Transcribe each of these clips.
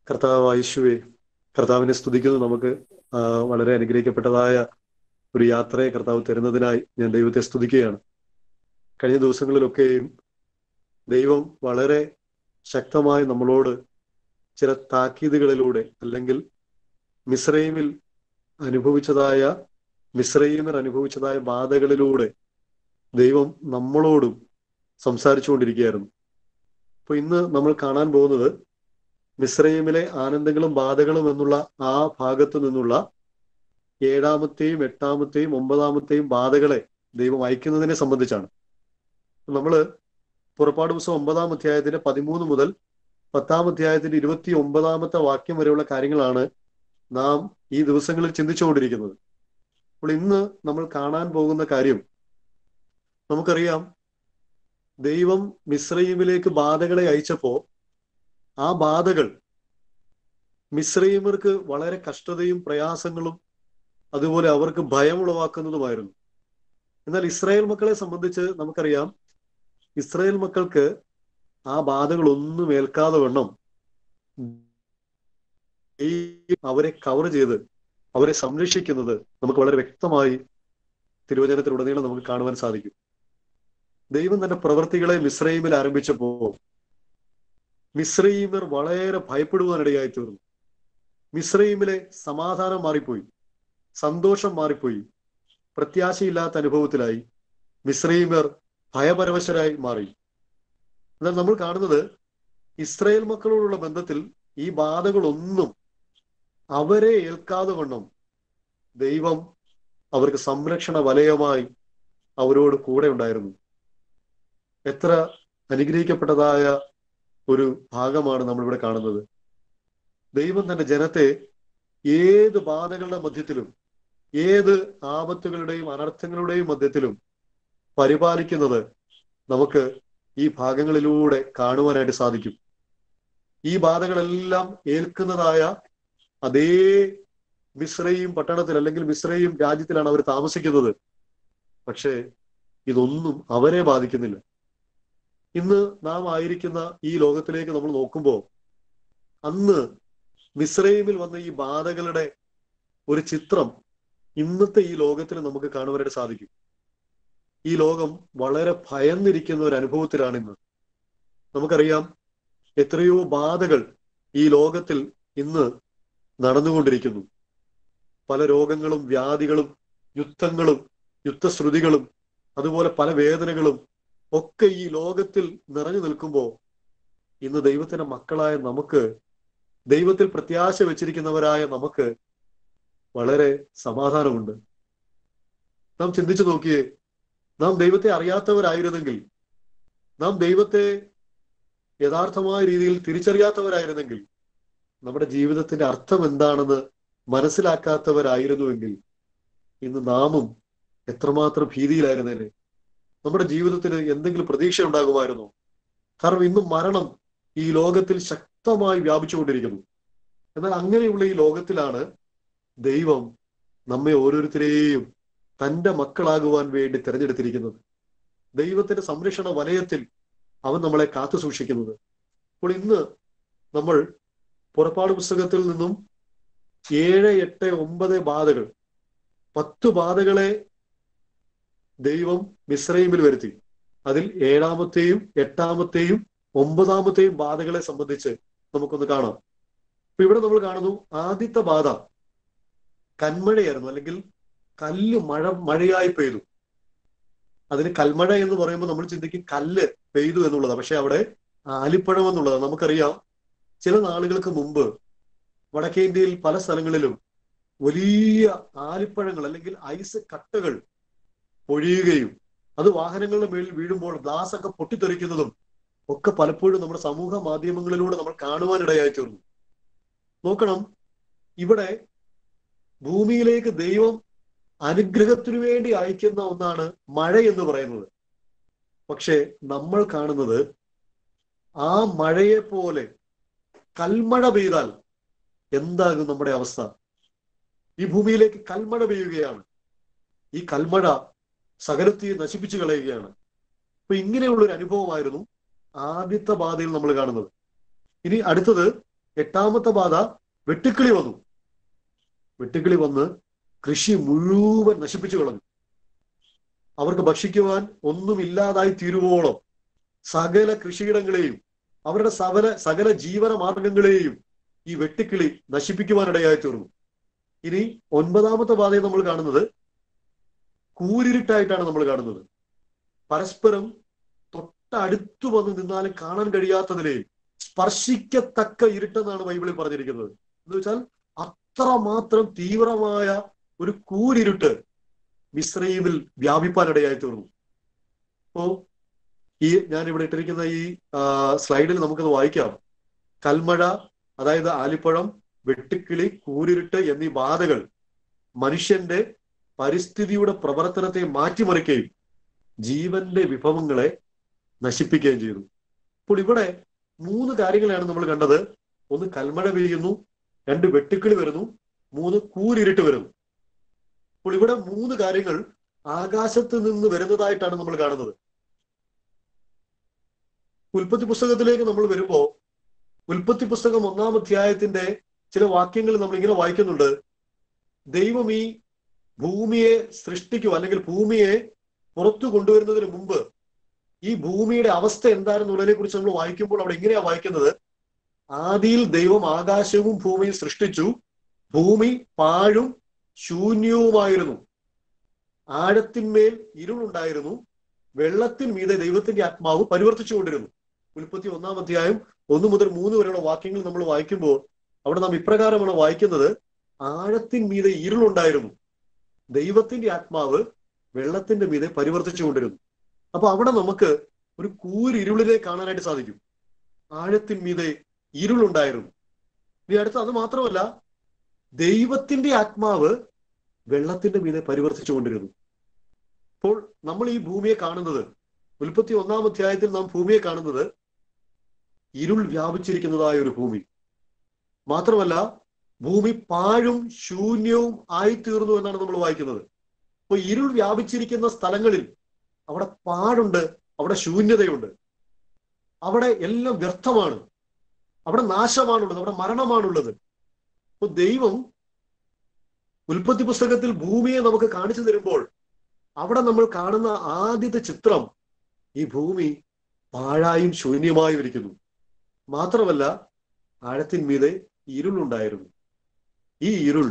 കർത്താവ് യേശുവെ കർത്താവിനെ സ്തുതിക്കുന്നു നമുക്ക് ആ, വളരെ അനുഗ്രഹിക്കപ്പെട്ടതായ ഒരു യാത്രയെ കർത്താവ് തരുന്നതിനായി ഞാൻ ദൈവത്തെ സ്തുതിക്കുകയാണ് കഴിഞ്ഞ ദിവസങ്ങളിലൊക്കെയും ദൈവം വളരെ ശക്തമായി നമ്മളോട് ചില താക്കീതുകളിലൂടെ അല്ലെങ്കിൽ മിസ്രൈമിൽ അനുഭവിച്ചതായ മിസ്രൈമിൽ അനുഭവിച്ചതായ ബാധകളിലൂടെ ദൈവം നമ്മളോടും സംസാരിച്ചുകൊണ്ടിരിക്കുകയായിരുന്നു അപ്പൊ ഇന്ന് നമ്മൾ കാണാൻ പോകുന്നത് മിസ്രൈമിലെ ആനന്ദങ്ങളും ബാധകളും എന്നുള്ള ആ ഭാഗത്തു നിന്നുള്ള ഏഴാമത്തെയും എട്ടാമത്തെയും ഒമ്പതാമത്തെയും ബാധകളെ ദൈവം അയക്കുന്നതിനെ സംബന്ധിച്ചാണ് നമ്മള് പുറപ്പാട് പുസ്തകം ഒമ്പതാം അധ്യായത്തിന്റെ പതിമൂന്ന് മുതൽ പത്താം അധ്യായത്തിന്റെ ഇരുപത്തി ഒമ്പതാമത്തെ വാക്യം വരെയുള്ള കാര്യങ്ങളാണ് നാം ഈ ദിവസങ്ങളിൽ ചിന്തിച്ചുകൊണ്ടിരിക്കുന്നത് അപ്പോൾ ഇന്ന് നമ്മൾ കാണാൻ പോകുന്ന കാര്യം നമുക്കറിയാം ദൈവം മിശ്രൈമിലേക്ക് ബാധകളെ അയച്ചപ്പോ ആ ബാധകൾ മിശ്രൈമർക്ക് വളരെ കഷ്ടതയും പ്രയാസങ്ങളും അതുപോലെ അവർക്ക് ഭയം ഉളവാക്കുന്നതുമായിരുന്നു എന്നാൽ ഇസ്രായേൽ മക്കളെ സംബന്ധിച്ച് നമുക്കറിയാം ഇസ്രായേൽ മക്കൾക്ക് ആ ബാധകളൊന്നും ഏൽക്കാതെ വണ്ണം ഈ അവരെ കവർ ചെയ്ത് അവരെ സംരക്ഷിക്കുന്നത് നമുക്ക് വളരെ വ്യക്തമായി തിരുവചനത്തിലുടനീളം നമുക്ക് കാണുവാൻ സാധിക്കും ദൈവം തന്റെ പ്രവൃത്തികളെ മിശ്രൈമിൽ ആരംഭിച്ചപ്പോ മിശ്രൈമർ വളരെ ഭയപ്പെടുവാനിടയായി തീർന്നു മിശ്രൈമിലെ സമാധാനം മാറിപ്പോയി സന്തോഷം മാറിപ്പോയി പ്രത്യാശയില്ലാത്ത അനുഭവത്തിലായി മിശ്രൈമർ ഭയപരവശരായി മാറി എന്നാൽ നമ്മൾ കാണുന്നത് ഇസ്രായേൽ മക്കളോടുള്ള ബന്ധത്തിൽ ഈ ബാധകളൊന്നും അവരെ ഏൽക്കാതെ വണ്ണം ദൈവം അവർക്ക് സംരക്ഷണ വലയമായി അവരോട് കൂടെ ഉണ്ടായിരുന്നു എത്ര അനുഗ്രഹിക്കപ്പെട്ടതായ ഒരു ഭാഗമാണ് നമ്മളിവിടെ കാണുന്നത് ദൈവം തന്റെ ജനത്തെ ഏത് ബാധകളുടെ മധ്യത്തിലും ഏത് ആപത്തുകളുടെയും അനർത്ഥങ്ങളുടെയും മധ്യത്തിലും പരിപാലിക്കുന്നത് നമുക്ക് ഈ ഭാഗങ്ങളിലൂടെ കാണുവാനായിട്ട് സാധിക്കും ഈ ബാധകളെല്ലാം ഏൽക്കുന്നതായ അതേ മിശ്രയും പട്ടണത്തിൽ അല്ലെങ്കിൽ മിശ്രയും രാജ്യത്തിലാണ് അവർ താമസിക്കുന്നത് പക്ഷേ ഇതൊന്നും അവരെ ബാധിക്കുന്നില്ല ഇന്ന് നാം ആയിരിക്കുന്ന ഈ ലോകത്തിലേക്ക് നമ്മൾ നോക്കുമ്പോൾ അന്ന് മിശ്രൈമിൽ വന്ന ഈ ബാധകളുടെ ഒരു ചിത്രം ഇന്നത്തെ ഈ ലോകത്തിൽ നമുക്ക് കാണുവാനായിട്ട് സാധിക്കും ഈ ലോകം വളരെ ഭയന്നിരിക്കുന്ന ഒരു അനുഭവത്തിലാണ് ഇന്ന് നമുക്കറിയാം എത്രയോ ബാധകൾ ഈ ലോകത്തിൽ ഇന്ന് നടന്നുകൊണ്ടിരിക്കുന്നു പല രോഗങ്ങളും വ്യാധികളും യുദ്ധങ്ങളും യുദ്ധശ്രുതികളും അതുപോലെ പല വേദനകളും ഒക്കെ ഈ ലോകത്തിൽ നിറഞ്ഞു നിൽക്കുമ്പോൾ ഇന്ന് ദൈവത്തിന്റെ മക്കളായ നമുക്ക് ദൈവത്തിൽ പ്രത്യാശ വെച്ചിരിക്കുന്നവരായ നമുക്ക് വളരെ സമാധാനമുണ്ട് നാം ചിന്തിച്ചു നോക്കിയേ നാം ദൈവത്തെ അറിയാത്തവരായിരുന്നെങ്കിൽ നാം ദൈവത്തെ യഥാർത്ഥമായ രീതിയിൽ തിരിച്ചറിയാത്തവരായിരുന്നെങ്കിൽ നമ്മുടെ ജീവിതത്തിന്റെ അർത്ഥം എന്താണെന്ന് മനസ്സിലാക്കാത്തവരായിരുന്നുവെങ്കിൽ ഇന്ന് നാമും എത്രമാത്രം ഭീതിയിലായിരുന്നേനെ നമ്മുടെ ജീവിതത്തിന് എന്തെങ്കിലും പ്രതീക്ഷ ഉണ്ടാകുമായിരുന്നോ കാരണം ഇന്ന് മരണം ഈ ലോകത്തിൽ ശക്തമായി വ്യാപിച്ചുകൊണ്ടിരിക്കുന്നു എന്നാൽ അങ്ങനെയുള്ള ഈ ലോകത്തിലാണ് ദൈവം നമ്മെ ഓരോരുത്തരെയും തന്റെ മക്കളാകുവാൻ വേണ്ടി തിരഞ്ഞെടുത്തിരിക്കുന്നത് ദൈവത്തിന്റെ സംരക്ഷണ വലയത്തിൽ അവൻ നമ്മളെ കാത്തു സൂക്ഷിക്കുന്നത് അപ്പോൾ ഇന്ന് നമ്മൾ പുറപ്പാട് പുസ്തകത്തിൽ നിന്നും ഏഴ് എട്ട് ഒമ്പത് ബാധകൾ പത്ത് ബാധകളെ ദൈവം മിശ്രൈമിൽ വരുത്തി അതിൽ ഏഴാമത്തെയും എട്ടാമത്തെയും ഒമ്പതാമത്തെയും ബാധകളെ സംബന്ധിച്ച് നമുക്കൊന്ന് കാണാം അപ്പൊ ഇവിടെ നമ്മൾ കാണുന്നു ആദ്യത്തെ ബാധ കന്മഴയായിരുന്നു അല്ലെങ്കിൽ കല്ല് മഴ മഴയായി പെയ്തു അതിന് കൽമഴ എന്ന് പറയുമ്പോൾ നമ്മൾ ചിന്തിക്കും കല്ല് പെയ്തു എന്നുള്ളതാണ് പക്ഷെ അവിടെ ആലിപ്പഴം എന്നുള്ളതാണ് നമുക്കറിയാം ചില നാളുകൾക്ക് മുമ്പ് വടക്കേ ഇന്ത്യയിൽ പല സ്ഥലങ്ങളിലും വലിയ ആലിപ്പഴങ്ങൾ അല്ലെങ്കിൽ ഐസ് കട്ടകൾ പൊഴിയുകയും അത് വാഹനങ്ങളുടെ മേളിൽ വീഴുമ്പോൾ ഗ്ലാസ് ഒക്കെ പൊട്ടിത്തെറിക്കുന്നതും ഒക്കെ പലപ്പോഴും നമ്മുടെ സമൂഹ മാധ്യമങ്ങളിലൂടെ നമ്മൾ കാണുവാനിടയായി തീർന്നു നോക്കണം ഇവിടെ ഭൂമിയിലേക്ക് ദൈവം അനുഗ്രഹത്തിനു വേണ്ടി അയക്കുന്ന ഒന്നാണ് മഴ എന്ന് പറയുന്നത് പക്ഷെ നമ്മൾ കാണുന്നത് ആ മഴയെ പോലെ കൽമഴ പെയ്താൽ എന്താകും നമ്മുടെ അവസ്ഥ ഈ ഭൂമിയിലേക്ക് കൽമഴ പെയ്യുകയാണ് ഈ കൽമഴ സകലത്തെയും നശിപ്പിച്ചു കളയുകയാണ് അപ്പൊ ഇങ്ങനെയുള്ള ഒരു അനുഭവമായിരുന്നു ആദ്യത്തെ ബാധയിൽ നമ്മൾ കാണുന്നത് ഇനി അടുത്തത് എട്ടാമത്തെ ബാധ വെട്ടുക്കിളി വന്നു വെട്ടുക്കിളി വന്ന് കൃഷി മുഴുവൻ നശിപ്പിച്ചു കളഞ്ഞു അവർക്ക് ഭക്ഷിക്കുവാൻ ഒന്നുമില്ലാതായി തീരുവോളം സകല കൃഷിയിടങ്ങളെയും അവരുടെ സകല സകല ജീവന മാർഗങ്ങളെയും ഈ വെട്ടുക്കിളി നശിപ്പിക്കുവാനിടയായി തീർന്നു ഇനി ഒൻപതാമത്തെ ബാധയെ നമ്മൾ കാണുന്നത് കൂരിരുട്ടായിട്ടാണ് നമ്മൾ കാണുന്നത് പരസ്പരം തൊട്ടടുത്തു വന്ന് നിന്നാലും കാണാൻ കഴിയാത്തതിനെയും സ്പർശിക്കത്തക്ക ഇരുട്ടെന്നാണ് ബൈബിളിൽ പറഞ്ഞിരിക്കുന്നത് എന്ന് വെച്ചാൽ അത്രമാത്രം തീവ്രമായ ഒരു കൂരിരുട്ട് മിശ്രൈമിൽ വ്യാപിപ്പാനിടയായി തീർന്നു അപ്പോ ഈ ഞാൻ ഇവിടെ ഇട്ടിരിക്കുന്ന ഈ സ്ലൈഡിൽ നമുക്കത് വായിക്കാം കൽമഴ അതായത് ആലിപ്പഴം വെട്ടുക്കിളി കൂരിരുട്ട് എന്നീ ബാധകൾ മനുഷ്യന്റെ പരിസ്ഥിതിയുടെ പ്രവർത്തനത്തെ മാറ്റിമറിക്കുകയും ജീവന്റെ വിഭവങ്ങളെ നശിപ്പിക്കുകയും ചെയ്തു അപ്പോൾ ഇവിടെ മൂന്ന് കാര്യങ്ങളാണ് നമ്മൾ കണ്ടത് ഒന്ന് കൽമഴ പെയ്യുന്നു രണ്ട് വെട്ടുക്കിളി വരുന്നു മൂന്ന് കൂരിരുട്ട് വരുന്നു അപ്പോൾ ഇവിടെ മൂന്ന് കാര്യങ്ങൾ ആകാശത്ത് നിന്ന് വരുന്നതായിട്ടാണ് നമ്മൾ കാണുന്നത് ഉൽപ്പത്തി പുസ്തകത്തിലേക്ക് നമ്മൾ വരുമ്പോ ഉൽപ്പത്തി പുസ്തകം ഒന്നാം അധ്യായത്തിന്റെ ചില വാക്യങ്ങൾ നമ്മൾ ഇങ്ങനെ വായിക്കുന്നുണ്ട് ദൈവം ഈ ഭൂമിയെ സൃഷ്ടിക്കുക അല്ലെങ്കിൽ ഭൂമിയെ പുറത്തു കൊണ്ടുവരുന്നതിന് മുമ്പ് ഈ ഭൂമിയുടെ അവസ്ഥ എന്താണെന്നുള്ളതിനെ കുറിച്ച് നമ്മൾ വായിക്കുമ്പോൾ അവിടെ എങ്ങനെയാ വായിക്കുന്നത് ആദിയിൽ ദൈവം ആകാശവും ഭൂമിയും സൃഷ്ടിച്ചു ഭൂമി പാഴും ശൂന്യവുമായിരുന്നു ആഴത്തിന്മേൽ ഇരുളുണ്ടായിരുന്നു വെള്ളത്തിൻ മീതെ ദൈവത്തിന്റെ ആത്മാവ് പരിവർത്തിച്ചുകൊണ്ടിരുന്നു ഉൽപ്പത്തി ഒന്നാം അധ്യായം ഒന്ന് മുതൽ മൂന്ന് വരെയുള്ള വാക്യങ്ങൾ നമ്മൾ വായിക്കുമ്പോൾ അവിടെ നാം ഇപ്രകാരമാണ് വായിക്കുന്നത് ആഴത്തിൻ മീതെ ഇരുളുണ്ടായിരുന്നു ദൈവത്തിന്റെ ആത്മാവ് വെള്ളത്തിന്റെ മീതെ പരിവർത്തിച്ചുകൊണ്ടിരുന്നു അപ്പൊ അവിടെ നമുക്ക് ഒരു കൂരിരുളിനെ കാണാനായിട്ട് സാധിക്കും ആഴത്തിൻ മീതെ ഇരുളുണ്ടായിരുന്നു ഇനി അടുത്ത അത് മാത്രമല്ല ദൈവത്തിന്റെ ആത്മാവ് വെള്ളത്തിന്റെ മീതെ പരിവർത്തിച്ചുകൊണ്ടിരുന്നു അപ്പോൾ നമ്മൾ ഈ ഭൂമിയെ കാണുന്നത് ഉൽപ്പത്തി ഒന്നാം അധ്യായത്തിൽ നാം ഭൂമിയെ കാണുന്നത് ഇരുൾ വ്യാപിച്ചിരിക്കുന്നതായ ഒരു ഭൂമി മാത്രമല്ല ഭൂമി പാഴും ശൂന്യവും ആയിത്തീർന്നു എന്നാണ് നമ്മൾ വായിക്കുന്നത് അപ്പൊ ഇരുൾ വ്യാപിച്ചിരിക്കുന്ന സ്ഥലങ്ങളിൽ അവിടെ പാടുണ്ട് അവിടെ ശൂന്യതയുണ്ട് അവിടെ എല്ലാം വ്യർത്ഥമാണ് അവിടെ നാശമാണുള്ളത് അവിടെ മരണമാണുള്ളത് അപ്പൊ ദൈവം ഉൽപ്പത്തി പുസ്തകത്തിൽ ഭൂമിയെ നമുക്ക് കാണിച്ചു തരുമ്പോൾ അവിടെ നമ്മൾ കാണുന്ന ആദ്യത്തെ ചിത്രം ഈ ഭൂമി പാഴായും ശൂന്യമായും ഇരിക്കുന്നു മാത്രമല്ല ആഴത്തിന്മീതെ ഇരുളുണ്ടായിരുന്നു ഈ ഇരുൾ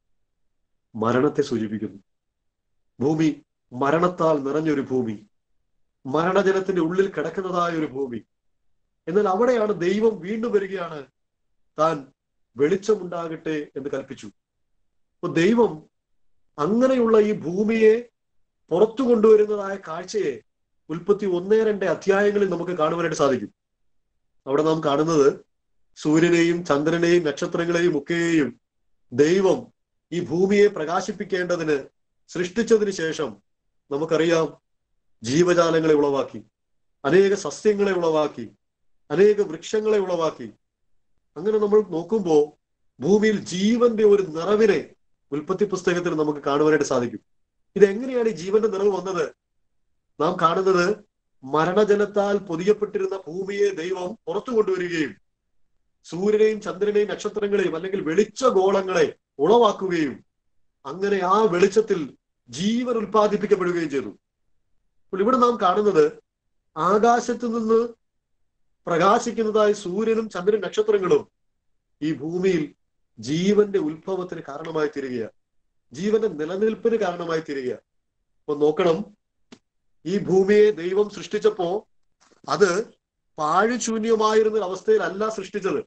മരണത്തെ സൂചിപ്പിക്കുന്നു ഭൂമി മരണത്താൽ നിറഞ്ഞൊരു ഭൂമി മരണജലത്തിന്റെ ഉള്ളിൽ കിടക്കുന്നതായ ഒരു ഭൂമി എന്നാൽ അവിടെയാണ് ദൈവം വീണ്ടും വരികയാണ് താൻ വെളിച്ചമുണ്ടാകട്ടെ എന്ന് കൽപ്പിച്ചു അപ്പൊ ദൈവം അങ്ങനെയുള്ള ഈ ഭൂമിയെ പുറത്തു കൊണ്ടുവരുന്നതായ കാഴ്ചയെ ഉൽപ്പത്തി ഒന്നേ രണ്ട് അധ്യായങ്ങളിൽ നമുക്ക് കാണുവാനായിട്ട് സാധിക്കും അവിടെ നാം കാണുന്നത് സൂര്യനെയും ചന്ദ്രനെയും നക്ഷത്രങ്ങളെയും ഒക്കെയും ദൈവം ഈ ഭൂമിയെ പ്രകാശിപ്പിക്കേണ്ടതിന് സൃഷ്ടിച്ചതിന് ശേഷം നമുക്കറിയാം ജീവജാലങ്ങളെ ഉളവാക്കി അനേക സസ്യങ്ങളെ ഉളവാക്കി അനേക വൃക്ഷങ്ങളെ ഉളവാക്കി അങ്ങനെ നമ്മൾ നോക്കുമ്പോൾ ഭൂമിയിൽ ജീവന്റെ ഒരു നിറവിനെ ഉൽപ്പത്തി പുസ്തകത്തിൽ നമുക്ക് കാണുവാനായിട്ട് സാധിക്കും ഇതെങ്ങനെയാണ് ഈ ജീവന്റെ നിറവ് വന്നത് നാം കാണുന്നത് മരണജലത്താൽ പൊതിയപ്പെട്ടിരുന്ന ഭൂമിയെ ദൈവം പുറത്തു കൊണ്ടുവരികയും സൂര്യനെയും ചന്ദ്രനെയും നക്ഷത്രങ്ങളെയും അല്ലെങ്കിൽ വെളിച്ച ഗോളങ്ങളെ ഉളവാക്കുകയും അങ്ങനെ ആ വെളിച്ചത്തിൽ ജീവൻ ഉൽപ്പാദിപ്പിക്കപ്പെടുകയും ചെയ്തു അപ്പോൾ ഇവിടെ നാം കാണുന്നത് ആകാശത്ത് നിന്ന് പ്രകാശിക്കുന്നതായ സൂര്യനും ചന്ദ്രൻ നക്ഷത്രങ്ങളും ഈ ഭൂമിയിൽ ജീവന്റെ ഉത്ഭവത്തിന് കാരണമായി തീരുകയാണ് ജീവന്റെ നിലനിൽപ്പിന് കാരണമായി തീരുകയാണ് അപ്പൊ നോക്കണം ഈ ഭൂമിയെ ദൈവം സൃഷ്ടിച്ചപ്പോ അത് പാഴുശൂന്യമായിരുന്ന അവസ്ഥയിലല്ല സൃഷ്ടിച്ചത്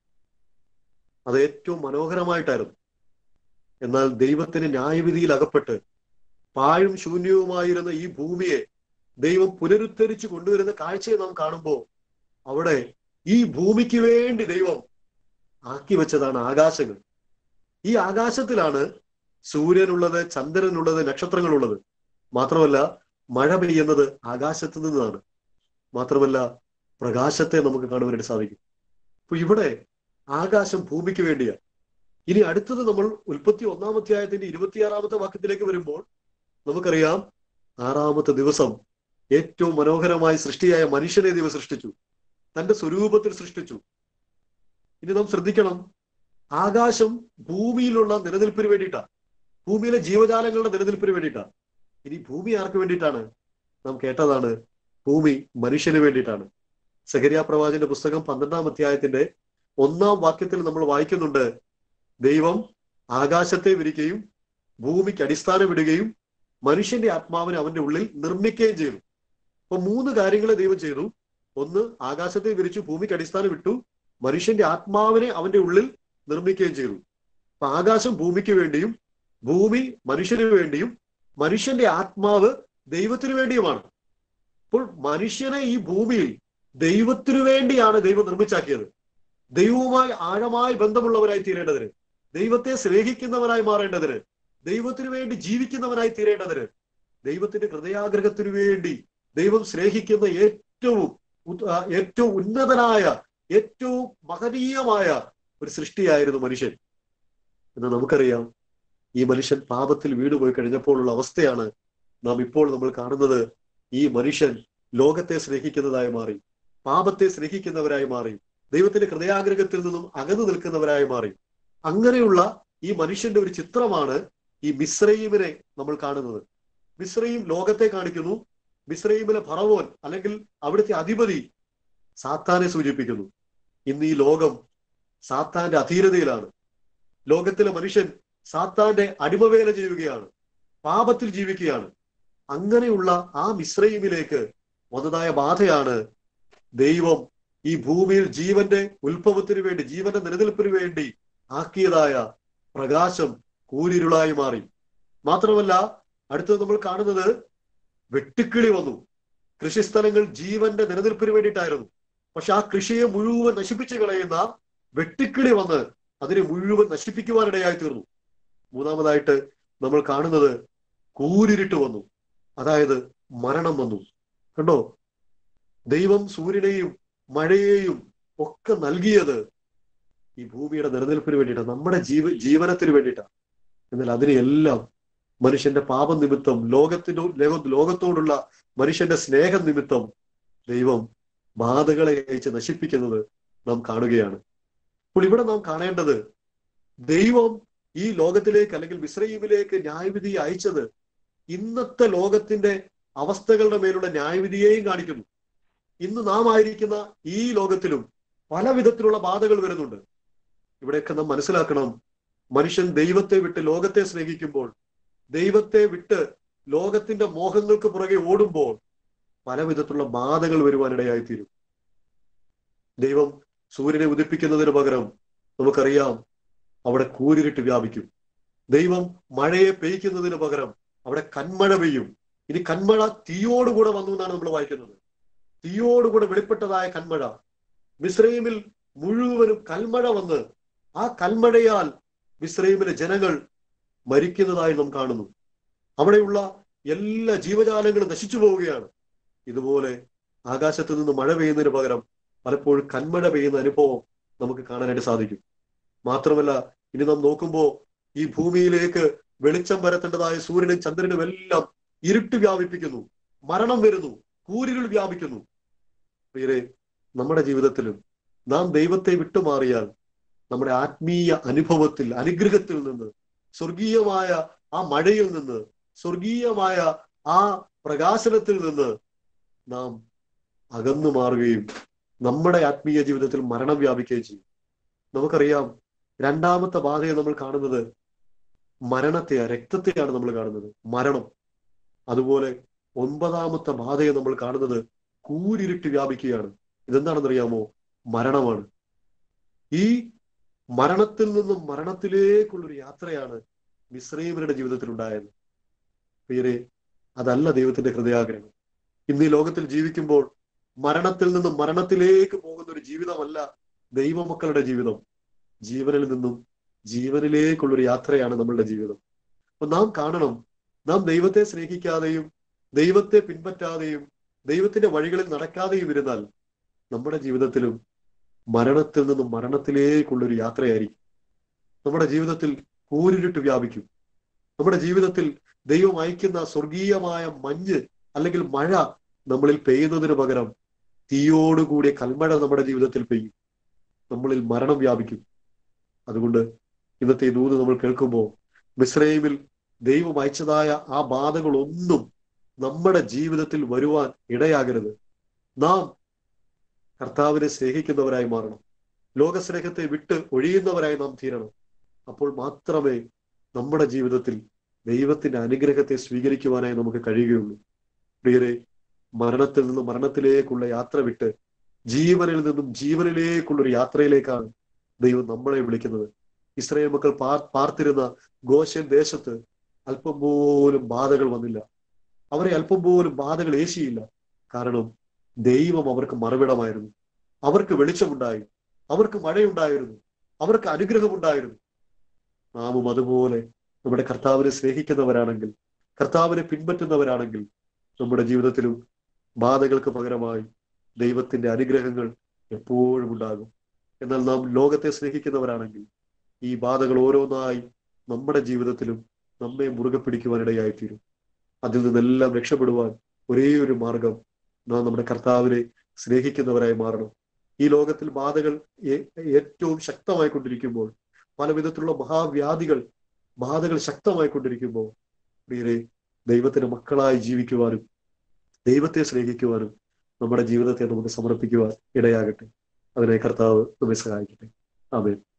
അത് ഏറ്റവും മനോഹരമായിട്ടായിരുന്നു എന്നാൽ ദൈവത്തിന് ന്യായവിധിയിൽ അകപ്പെട്ട് പാഴും ശൂന്യവുമായിരുന്ന ഈ ഭൂമിയെ ദൈവം പുനരുദ്ധരിച്ചു കൊണ്ടുവരുന്ന കാഴ്ചയെ നാം കാണുമ്പോൾ അവിടെ ഈ ഭൂമിക്ക് വേണ്ടി ദൈവം ആക്കി വെച്ചതാണ് ആകാശങ്ങൾ ഈ ആകാശത്തിലാണ് സൂര്യനുള്ളത് ചന്ദ്രനുള്ളത് നക്ഷത്രങ്ങളുള്ളത് മാത്രമല്ല മഴ പെയ്യുന്നത് ആകാശത്ത് നിന്നാണ് മാത്രമല്ല പ്രകാശത്തെ നമുക്ക് കാണുവാനായിട്ട് സാധിക്കും അപ്പൊ ഇവിടെ ആകാശം ഭൂമിക്ക് വേണ്ടിയാണ് ഇനി അടുത്തത് നമ്മൾ ഉൽപ്പത്തി ഒന്നാം അധ്യായത്തിന്റെ ഇരുപത്തിയാറാമത്തെ വാക്യത്തിലേക്ക് വരുമ്പോൾ നമുക്കറിയാം ആറാമത്തെ ദിവസം ഏറ്റവും മനോഹരമായ സൃഷ്ടിയായ മനുഷ്യനെ ദൈവം സൃഷ്ടിച്ചു തന്റെ സ്വരൂപത്തിൽ സൃഷ്ടിച്ചു ഇനി നാം ശ്രദ്ധിക്കണം ആകാശം ഭൂമിയിലുള്ള നിലനിൽപ്പിന് വേണ്ടിയിട്ടാണ് ഭൂമിയിലെ ജീവജാലങ്ങളുടെ നിലനിൽപ്പിന് വേണ്ടിയിട്ടാണ് ഇനി ഭൂമി ആർക്ക് വേണ്ടിയിട്ടാണ് നാം കേട്ടതാണ് ഭൂമി മനുഷ്യന് വേണ്ടിയിട്ടാണ് സഹരിയ പ്രവാചന്റെ പുസ്തകം പന്ത്രണ്ടാം അധ്യായത്തിന്റെ ഒന്നാം വാക്യത്തിൽ നമ്മൾ വായിക്കുന്നുണ്ട് ദൈവം ആകാശത്തെ വിരിക്കുകയും ഭൂമിക്ക് അടിസ്ഥാനം ഇടുകയും മനുഷ്യന്റെ ആത്മാവിനെ അവന്റെ ഉള്ളിൽ നിർമ്മിക്കുകയും ചെയ്തു അപ്പൊ മൂന്ന് കാര്യങ്ങൾ ദൈവം ചെയ്തു ഒന്ന് ആകാശത്തെ വിരിച്ചു ഭൂമിക്ക് അടിസ്ഥാനം ഇട്ടു മനുഷ്യന്റെ ആത്മാവിനെ അവന്റെ ഉള്ളിൽ നിർമ്മിക്കുകയും ചെയ്തു അപ്പൊ ആകാശം ഭൂമിക്ക് വേണ്ടിയും ഭൂമി മനുഷ്യന് വേണ്ടിയും മനുഷ്യന്റെ ആത്മാവ് ദൈവത്തിനു വേണ്ടിയുമാണ് അപ്പോൾ മനുഷ്യനെ ഈ ഭൂമിയിൽ ദൈവത്തിനു വേണ്ടിയാണ് ദൈവം നിർമ്മിച്ചാക്കിയത് ദൈവവുമായി ആഴമായി ബന്ധമുള്ളവരായി തീരേണ്ടതിന് ദൈവത്തെ സ്നേഹിക്കുന്നവനായി മാറേണ്ടതിന് ദൈവത്തിനു വേണ്ടി ജീവിക്കുന്നവനായി തീരേണ്ടതിന് ദൈവത്തിന്റെ ഹൃദയാഗ്രഹത്തിനു വേണ്ടി ദൈവം സ്നേഹിക്കുന്ന ഏറ്റവും ഉത്- ആ, ഏറ്റവും ഉന്നതനായ ഏറ്റവും മഹനീയമായ ഒരു സൃഷ്ടിയായിരുന്നു മനുഷ്യൻ എന്ന് നമുക്കറിയാം ഈ മനുഷ്യൻ പാപത്തിൽ വീണുപോയി കഴിഞ്ഞപ്പോഴുള്ള അവസ്ഥയാണ് നാം ഇപ്പോൾ നമ്മൾ കാണുന്നത് ഈ മനുഷ്യൻ ലോകത്തെ സ്നേഹിക്കുന്നതായി മാറി പാപത്തെ സ്നേഹിക്കുന്നവരായി മാറി ദൈവത്തിന്റെ ഹൃദയാഗ്രഹത്തിൽ നിന്നും അകന്നു നിൽക്കുന്നവരായി മാറി അങ്ങനെയുള്ള ഈ മനുഷ്യന്റെ ഒരു ചിത്രമാണ് ഈ മിശ്രയീമിനെ നമ്മൾ കാണുന്നത് മിശ്രയും ലോകത്തെ കാണിക്കുന്നു മിശ്രയീമിലെ ഫറവോൻ അല്ലെങ്കിൽ അവിടുത്തെ അധിപതി സാത്താനെ സൂചിപ്പിക്കുന്നു ഇന്ന് ഈ ലോകം സാത്താന്റെ അധീനതയിലാണ് ലോകത്തിലെ മനുഷ്യൻ സാത്താന്റെ അടിമവേല ചെയ്യുകയാണ് പാപത്തിൽ ജീവിക്കുകയാണ് അങ്ങനെയുള്ള ആ മിശ്രയിമിലേക്ക് വന്നതായ ബാധയാണ് ദൈവം ഈ ഭൂമിയിൽ ജീവന്റെ ഉത്ഭവത്തിന് വേണ്ടി ജീവന്റെ നിലനിൽപ്പിന് വേണ്ടി ആക്കിയതായ പ്രകാശം കൂരിരുളായി മാറി മാത്രമല്ല അടുത്തത് നമ്മൾ കാണുന്നത് വെട്ടുക്കിളി വന്നു കൃഷിസ്ഥലങ്ങൾ ജീവന്റെ നിലനിൽപ്പിന് വേണ്ടിയിട്ടായിരുന്നു പക്ഷെ ആ കൃഷിയെ മുഴുവൻ നശിപ്പിച്ചു കളയുന്ന വെട്ടുക്കിളി വന്ന് അതിനെ മുഴുവൻ നശിപ്പിക്കുവാനിടയായി തീർന്നു മൂന്നാമതായിട്ട് നമ്മൾ കാണുന്നത് കൂരിരുട്ട് വന്നു അതായത് മരണം വന്നു കണ്ടോ ദൈവം സൂര്യനെയും മഴയെയും ഒക്കെ നൽകിയത് ഈ ഭൂമിയുടെ നിലനിൽപ്പിന് വേണ്ടിയിട്ടാണ് നമ്മുടെ ജീവ ജീവനത്തിന് വേണ്ടിയിട്ടാണ് എന്നാൽ അതിനെയെല്ലാം മനുഷ്യന്റെ പാപം നിമിത്തം ലോകത്തിനോ ലോക ലോകത്തോടുള്ള മനുഷ്യന്റെ സ്നേഹം നിമിത്തം ദൈവം ബാധകളെ അയച്ച് നശിപ്പിക്കുന്നത് നാം കാണുകയാണ് അപ്പോൾ ഇവിടെ നാം കാണേണ്ടത് ദൈവം ഈ ലോകത്തിലേക്ക് അല്ലെങ്കിൽ മിശ്രയീമിലേക്ക് ന്യായവിധി അയച്ചത് ഇന്നത്തെ ലോകത്തിന്റെ അവസ്ഥകളുടെ മേലുള്ള ന്യായവിധിയെയും കാണിക്കുന്നു ഇന്ന് നാം ആയിരിക്കുന്ന ഈ ലോകത്തിലും പല വിധത്തിലുള്ള ബാധകൾ വരുന്നുണ്ട് ഇവിടെയൊക്കെ നാം മനസ്സിലാക്കണം മനുഷ്യൻ ദൈവത്തെ വിട്ട് ലോകത്തെ സ്നേഹിക്കുമ്പോൾ ദൈവത്തെ വിട്ട് ലോകത്തിന്റെ മോഹങ്ങൾക്ക് പുറകെ ഓടുമ്പോൾ പല വിധത്തിലുള്ള ബാധകൾ വരുവാനിടയായി തീരും ദൈവം സൂര്യനെ ഉദിപ്പിക്കുന്നതിന് പകരം നമുക്കറിയാം അവിടെ കൂരിരുട്ട് വ്യാപിക്കും ദൈവം മഴയെ പെയ്യ്ക്കുന്നതിന് പകരം അവിടെ കന്മഴ പെയ്യും ഇനി കന്മഴ തീയോടുകൂടെ വന്നു എന്നാണ് നമ്മൾ വായിക്കുന്നത് തീയോടുകൂടെ വെളിപ്പെട്ടതായ കന്മഴ മിശ്രൈമിൽ മുഴുവനും കൽമഴ വന്ന് ആ കൽമഴയാൽ മിശ്രൈമിലെ ജനങ്ങൾ മരിക്കുന്നതായി നാം കാണുന്നു അവിടെയുള്ള എല്ലാ ജീവജാലങ്ങളും നശിച്ചു പോവുകയാണ് ഇതുപോലെ ആകാശത്ത് നിന്ന് മഴ പെയ്യുന്നതിന് പകരം പലപ്പോഴും കന്മഴ പെയ്യുന്ന അനുഭവം നമുക്ക് കാണാനായിട്ട് സാധിക്കും മാത്രമല്ല ഇനി നാം നോക്കുമ്പോൾ ഈ ഭൂമിയിലേക്ക് വെളിച്ചം വരത്തേണ്ടതായ സൂര്യനും ചന്ദ്രനും എല്ലാം ഇരുട്ട് വ്യാപിപ്പിക്കുന്നു മരണം വരുന്നു കൂരിരുൾ വ്യാപിക്കുന്നു പ്രിയരെ നമ്മുടെ ജീവിതത്തിലും നാം ദൈവത്തെ വിട്ടുമാറിയാൽ നമ്മുടെ ആത്മീയ അനുഭവത്തിൽ അനുഗ്രഹത്തിൽ നിന്ന് സ്വർഗീയമായ ആ മഴയിൽ നിന്ന് സ്വർഗീയമായ ആ പ്രകാശനത്തിൽ നിന്ന് നാം അകന്നു മാറുകയും നമ്മുടെ ആത്മീയ ജീവിതത്തിൽ മരണം വ്യാപിക്കുകയും ചെയ്യും നമുക്കറിയാം രണ്ടാമത്തെ ബാധയെ നമ്മൾ കാണുന്നത് മരണത്തെ രക്തത്തെയാണ് നമ്മൾ കാണുന്നത് മരണം അതുപോലെ ഒൻപതാമത്തെ ബാധയെ നമ്മൾ കാണുന്നത് കൂരിരുട്ട് വ്യാപിക്കുകയാണ് ഇതെന്താണെന്നറിയാമോ മരണമാണ് ഈ മരണത്തിൽ നിന്നും മരണത്തിലേക്കുള്ളൊരു യാത്രയാണ് മിശ്രീമരുടെ ജീവിതത്തിൽ ഉണ്ടായത് പ്രിയരെ അതല്ല ദൈവത്തിന്റെ ഹൃദയാഗ്രഹം ഇന്ന് ഈ ലോകത്തിൽ ജീവിക്കുമ്പോൾ മരണത്തിൽ നിന്നും മരണത്തിലേക്ക് പോകുന്ന ഒരു ജീവിതമല്ല ദൈവമക്കളുടെ ജീവിതം ജീവനിൽ നിന്നും ജീവനിലേക്കുള്ളൊരു യാത്രയാണ് നമ്മളുടെ ജീവിതം അപ്പൊ നാം കാണണം നാം ദൈവത്തെ സ്നേഹിക്കാതെയും ദൈവത്തെ പിൻപറ്റാതെയും ദൈവത്തിന്റെ വഴികളിൽ നടക്കാതെയും ഇരുന്നാൽ നമ്മുടെ ജീവിതത്തിലും മരണത്തിൽ നിന്നും മരണത്തിലേക്കുള്ളൊരു യാത്രയായിരിക്കും നമ്മുടെ ജീവിതത്തിൽ കൂരിരുട്ട് വ്യാപിക്കും നമ്മുടെ ജീവിതത്തിൽ ദൈവം അയക്കുന്ന സ്വർഗീയമായ മഞ്ഞ് അല്ലെങ്കിൽ മഴ നമ്മളിൽ പെയ്യുന്നതിന് പകരം തീയോടുകൂടിയ കൽമഴ നമ്മുടെ ജീവിതത്തിൽ പെയ്യും നമ്മളിൽ മരണം വ്യാപിക്കും അതുകൊണ്ട് ഇന്നത്തെ ഈ ദൂത് നമ്മൾ കേൾക്കുമ്പോൾ മിസ്രൈമിൽ ദൈവം അയച്ചതായ ആ ബാധകളൊന്നും നമ്മുടെ ജീവിതത്തിൽ വരുവാൻ ഇടയാകരുത് നാം കർത്താവിനെ സ്നേഹിക്കുന്നവരായി മാറണം ലോകസ്നേഹത്തെ വിട്ട് ഒഴിയുന്നവരായി നാം തീരണം അപ്പോൾ മാത്രമേ നമ്മുടെ ജീവിതത്തിൽ ദൈവത്തിന്റെ അനുഗ്രഹത്തെ സ്വീകരിക്കുവാനായി നമുക്ക് കഴിയുകയുള്ളൂ പ്രിയരെ മരണത്തിൽ നിന്ന് മരണത്തിലേക്കുള്ള യാത്ര വിട്ട് ജീവനിൽ നിന്നും ജീവനിലേക്കുള്ള ഒരു യാത്രയിലേക്കാണ് ദൈവം നമ്മളെ വിളിക്കുന്നത് ഇസ്രായേൽ മക്കൾ പാർ പാർത്തിരുന്ന ഗോശൻ ദേശത്ത് അല്പം പോലും ബാധകൾ വന്നില്ല അവരെ അല്പം പോലും ബാധകൾ ഏശിയില്ല കാരണം ദൈവം അവർക്ക് മറുവിടമായിരുന്നു അവർക്ക് വെളിച്ചമുണ്ടായി അവർക്ക് മഴയുണ്ടായിരുന്നു അവർക്ക് അനുഗ്രഹമുണ്ടായിരുന്നു നാമും അതുപോലെ നമ്മുടെ കർത്താവിനെ സ്നേഹിക്കുന്നവരാണെങ്കിൽ കർത്താവിനെ പിൻപറ്റുന്നവരാണെങ്കിൽ നമ്മുടെ ജീവിതത്തിലും ബാധകൾക്ക് പകരമായി ദൈവത്തിന്റെ അനുഗ്രഹങ്ങൾ എപ്പോഴും ഉണ്ടാകും എന്നാൽ നാം ലോകത്തെ സ്നേഹിക്കുന്നവരാണെങ്കിൽ ഈ ബാധകൾ ഓരോന്നായി നമ്മുടെ ജീവിതത്തിലും നമ്മെ മുറുകെ പിടിക്കുവാനിടയായിത്തീരും അതിൽ നിന്നെല്ലാം രക്ഷപ്പെടുവാൻ ഒരേ ഒരു മാർഗം നാം നമ്മുടെ കർത്താവിനെ സ്നേഹിക്കുന്നവരായി മാറണം ഈ ലോകത്തിൽ ബാധകൾ ഏറ്റവും ശക്തമായി കൊണ്ടിരിക്കുമ്പോൾ പല വിധത്തിലുള്ള മഹാവ്യാധികൾ ബാധകൾ ശക്തമായി കൊണ്ടിരിക്കുമ്പോൾ പ്രിയരെ ദൈവത്തിന്റെ മക്കളായി ജീവിക്കുവാനും ദൈവത്തെ സ്നേഹിക്കുവാനും നമ്മുടെ ജീവിതത്തെ നമുക്ക് സമർപ്പിക്കുവാൻ ഇടയാകട്ടെ അതിനെ കർത്താവ് നമ്മെ സഹായിക്കട്ടെ ആമേൻ